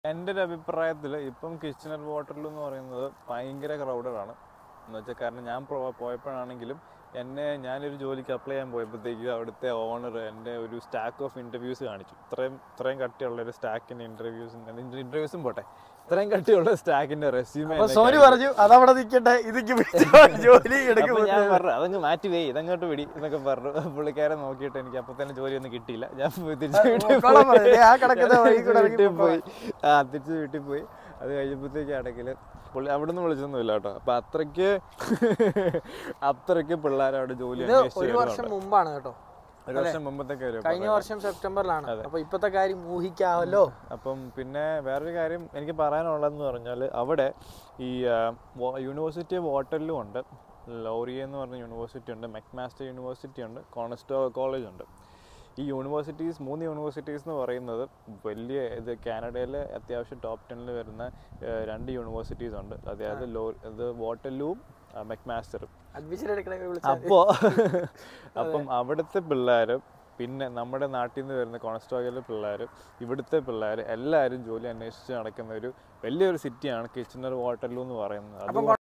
എൻ്റെ ഒരു അഭിപ്രായത്തിൽ ഇപ്പം കിച്ചണർ വാട്ടറിൽ എന്ന് പറയുന്നത് ഭയങ്കര ക്രൗഡഡ് ആണ് എന്ന് വെച്ചാൽ കാരണം ഞാൻ പ്രോ- പോയപ്പോഴാണെങ്കിലും എന്നെ ഞാനൊരു ജോലിക്ക് അപ്ലൈ ചെയ്യാൻ പോയപ്പോഴത്തേക്ക് അവിടുത്തെ ഓണർ എൻ്റെ ഒരു സ്റ്റാക്ക് ഓഫ് ഇൻ്റർവ്യൂസ് കാണിച്ചു ഇത്രയും ഇത്രയും കട്ടിയുള്ള ഒരു സ്റ്റാക്കിൻ്റെ ഇൻ്റർവ്യൂസ് ഇൻ്റർവ്യൂസും പോട്ടെ ഇത്രയും കട്ടിയുള്ള സ്റ്റാക്കിൻ്റെ റെസ്യൂമേ അപ്പൊ സോനി പറഞ്ഞു അതവിടെ നിൽക്കട്ടെ ഇതിക്ക് ജോലി എടുക്കും അപ്പൊ ഞാൻ പറഞ്ഞു അതങ്ങ് മാറ്റി വേ ഇതങ്ങോട്ട് വിടി എന്നൊക്കെ പറഞ്ഞു പുള്ളിക്കാരെ നോക്കിയിട്ട് എനിക്ക് അപ്പൊ തന്നെ ജോലിയൊന്നും കിട്ടിയില്ല ഞാൻ പോയി തിരിച്ച് വീട്ടിൽ പൊക്കോളാൻ പറഞ്ഞു. ദേ ആ കിടക്കുന്ന വഴി തിരിച്ച് കൂടെ ഇറങ്ങി വീട്ടിൽ പോയി ആ തിരിച്ച് വീട്ടിൽ പോയി അത് കഴിഞ്ഞപ്പോഴത്തേക്ക് അടക്കല് പുള്ളി അവിടുന്ന് വിളിച്ചൊന്നുമില്ല കേട്ടോ അപ്പൊ അത്രയ്ക്ക് അത്രയ്ക്ക് പിള്ളേർ അവിടെ ജോലി ഇത് അന്വേഷിച്ച് ഒരു വർഷം വരുന്നുണ്ട്. മുമ്പാണ് കേട്ടോ ഒരു വർഷം മുമ്പത്തെ കാര്യം കഴിഞ്ഞ വർഷം സെപ്റ്റംബറിലാണ് അപ്പൊ ഇപ്പത്തെ കാര്യം ഊഹിക്കാമല്ലോ അപ്പം പിന്നെ വേറൊരു കാര്യം എനിക്ക് പറയാനുള്ളതെന്ന് പറഞ്ഞാൽ അവിടെ ഈ യൂണിവേഴ്സിറ്റി ഓഫ് വാട്ടറിലും ഉണ്ട് ലോറിയ എന്ന് പറഞ്ഞ യൂണിവേഴ്സിറ്റി ഉണ്ട് മെക്മാസ്റ്റർ യൂണിവേഴ്സിറ്റി ഉണ്ട് കോണസ്റ്റോ കോളേജ് ഉണ്ട് ഈ യൂണിവേഴ്സിറ്റീസ് മൂന്ന് യൂണിവേഴ്സിറ്റീസ് എന്ന് പറയുന്നത് വലിയ ഇത് കാനഡയിലെ അത്യാവശ്യം ടോപ്പ് ടെന്നിൽ വരുന്ന ആ, രണ്ട് യൂണിവേഴ്സിറ്റീസ് ഉണ്ട് അതായത് ലോ ഇത് വാട്ടർലൂവും മെക്മാസ്റ്ററും അഡ്മിഷൻ എടുക്കണേ വിളിച്ചാൽ അപ്പോ അപ്പം അവിടുത്തെ പിള്ളേരും പിന്നെ നമ്മുടെ നാട്ടിൽ നിന്ന് വരുന്ന കോൺസ്റ്റോഗിലെ പിള്ളേർ ഇവിടുത്തെ പിള്ളേർ എല്ലാവരും ജോലി അന്വേഷിച്ച് നടക്കുന്ന ഒരു വലിയൊരു സിറ്റിയാണ് കിച്ചണർ വാട്ടർലൂ എന്ന് പറയുന്നത് അത്